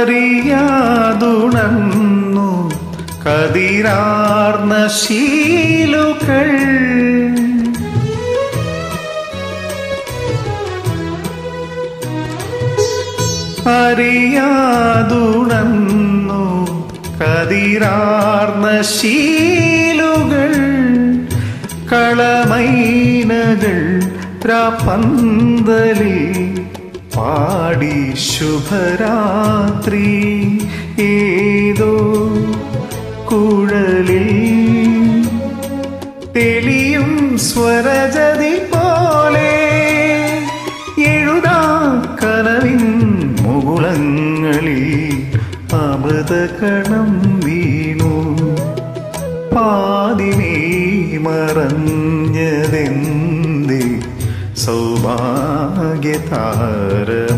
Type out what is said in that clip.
അറിയാതുണർന്നു കതിരാർന്ന ശീലുകൾ അറിയാതുണർന്നു കതിരാർന്ന ശീലുകൾ കളമൈനകൾ പ്രാപന്തലിൽ പാടി ശുഭരാത്രി ഏതോ കുഴലിൽ തെളിയും സ്വരജതി പോലെ എഴുതാ കനവിൻ മുകുളങ്ങളിൽ അമൃതകണം വീണു പാതിമേ മറഞ്ഞതെന്തേ സൗഭാഗ്യതാരമേ